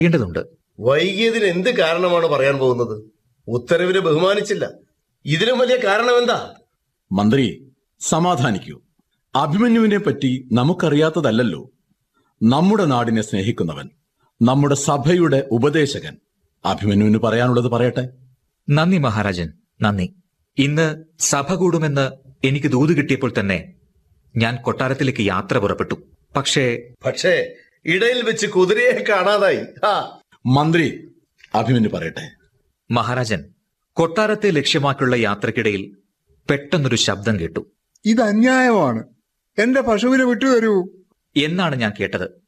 ണ്ടതുണ്ട് വൈകിയതിന് എന്ത് കാരണമാണ് പറയാൻ പോകുന്നത് ഉത്തരവിനെ ബഹുമാനിച്ചില്ല ഇതിലും വലിയ കാരണം എന്താ മന്ത്രി സമാധാനിക്കൂ അഭിമന്യുവിനെ പറ്റി നമുക്കറിയാത്തതല്ലല്ലോ നമ്മുടെ നാടിനെ സ്നേഹിക്കുന്നവൻ നമ്മുടെ സഭയുടെ ഉപദേശകൻ അഭിമന്യുവിന് പറയാനുള്ളത് പറയട്ടെ നന്ദി മഹാരാജൻ നന്ദി ഇന്ന് സഭ കൂടുമെന്ന് എനിക്ക് ദൂത് കിട്ടിയപ്പോൾ തന്നെ ഞാൻ കൊട്ടാരത്തിലേക്ക് യാത്ര പുറപ്പെട്ടു പക്ഷേ പക്ഷേ ഇടയിൽ വെച്ച് കുതിരയെ കാണാതായി ആ മന്ത്രി അഭിമന്യു പറയട്ടെ മഹാരാജൻ കൊട്ടാരത്തെ ലക്ഷ്യമാക്കിയുള്ള യാത്രക്കിടയിൽ പെട്ടെന്നൊരു ശബ്ദം കേട്ടു ഇത് അന്യായമാണ് എന്റെ പശുവിനെ വിട്ടുതരൂ എന്നാണ് ഞാൻ കേട്ടത്